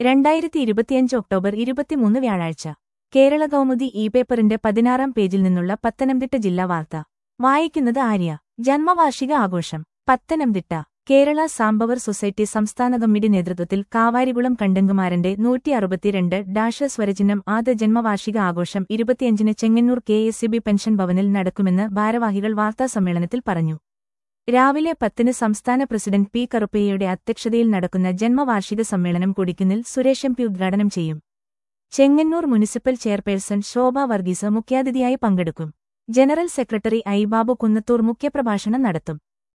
രണ്ടായിരത്തി ഇരുപത്തിയഞ്ച് ഒക്ടോബർ ഇരുപത്തിമൂന്ന് വ്യാഴാഴ്ച കേരള കൗമുദി ഇ പേപ്പറിന്റെ പതിനാറാം പേജിൽ നിന്നുള്ള പത്തനംതിട്ട ജില്ലാ വാർത്ത വായിക്കുന്നത് ആര്യ ജന്മവാർഷിക ആഘോഷം പത്തനംതിട്ട കേരള സാംബവർ സൊസൈറ്റി സംസ്ഥാന കമ്മിറ്റി നേതൃത്വത്തിൽ കാവാരികുളം കണ്ടങ്കുമാരന്റെ നൂറ്റി അറുപത്തിരണ്ട് ഡാഷ സ്വരചിഹ്നം ആദ്യ ജന്മവാർഷിക ആഘോഷം ഇരുപത്തിയഞ്ചിന് Chengannur K S C B pension ഭവനിൽ നടക്കുമെന്ന് ഭാരവാഹികൾ വാർത്താസമ്മേളനത്തിൽ പറഞ്ഞു രാവിലെ പത്തിന് സംസ്ഥാന പ്രസിഡന്റ് പി കറുപ്പയ്യയുടെ അധ്യക്ഷതയിൽ നടക്കുന്ന ജന്മവാർഷിക സമ്മേളനം കുടിക്കുന്നിൽ സുരേഷ് എം പി ഉദ്ഘാടനം ചെയ്യും ചെങ്ങന്നൂർ മുനിസിപ്പൽ ചെയർപേഴ്സൺ ശോഭ വർഗീസ് മുഖ്യാതിഥിയായി പങ്കെടുക്കും general secretary I Babu Kunnathur മുഖ്യപ്രഭാഷണം നടത്തും